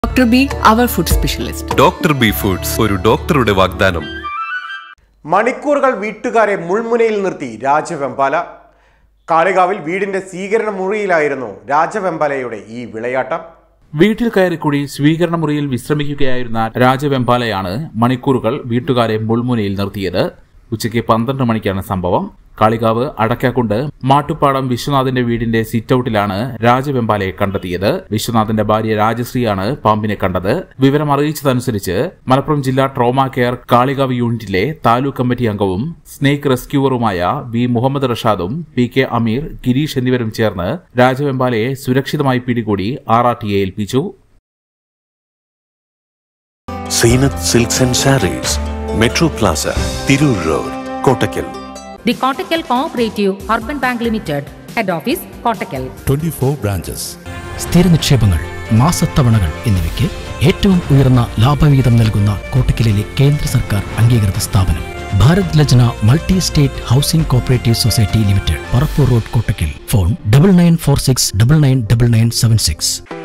Dr. B, our food specialist. Doctor B foods ഒരു ഡോക്ടറുടെ വാഗ്ദാനം മണിക്കൂറുകൾ വീട്ടുകാരെ മുൾമുനയിൽ നിർത്തി രാജവെമ്പാല കാളികാവിൽ വീടിന്റെ സ്വീകരണ മുറിയിലായിരുന്നു രാജവെമ്പാലയുടെ ഈ വിളയാട്ടം വീട്ടിൽ കയറിക്കൂടി സ്വീകരണ മുറിയിൽ വിശ്രമിക്കുകയായിരുന്ന രാജവെമ്പാലയാണ് മണിക്കൂറുകൾ വീട്ടുകാരെ മുൾമുനയിൽ നിർത്തിയത് ഉച്ചയ്ക്ക് പന്ത്രണ്ട് മണിക്കാണ് സംഭവം കാളികാവ് അടക്കാക്കുണ്ട് മാട്ടുപ്പാടം വിശ്വനാഥിന്റെ വീടിന്റെ സിറ്റൌട്ടിലാണ് രാജവെമ്പാലയെ കണ്ടെത്തിയത് വിശ്വനാഥിന്റെ ഭാര്യ രാജശ്രീയാണ് പാമ്പിനെ കണ്ടത് വിവരം അറിയിച്ചതനുസരിച്ച് മലപ്പുറം ജില്ലാ ട്രോമാ കെയർ കാളികാവ് യൂണിറ്റിലെ താലൂക്ക് കമ്മിറ്റി അംഗവും സ്നേക്ക് റെസ്ക്യൂവറുമായ വി മുഹമ്മദ് റഷാദും പി കെ അമീർ ഗിരീഷ് എന്നിവരും ചേർന്ന് രാജവെമ്പാലയെ സുരക്ഷിതമായി പിടികൂടി ആർ ആർ ടിയെ ഏൽപ്പിച്ചു Seenath silks and sarees metro plaza Tirur road Kottakkal The Kottakkal Cooperative Urban Bank Limited, Head Office, Kottakkal. 24 branches. സ്ഥിര നിക്ഷേപങ്ങൾ മാസത്തവണകൾ എന്നിവയ്ക്ക് ഏറ്റവും ഉയർന്ന ലാഭവിഹിതം നൽകുന്ന കോട്ടക്കലിലെ കേന്ദ്ര സർക്കാർ അംഗീകൃത സ്ഥാപനം Bharat Lajna multi state housing cooperative society limited Parappur road Kottakkal phone double nine four six double nine double nine seven six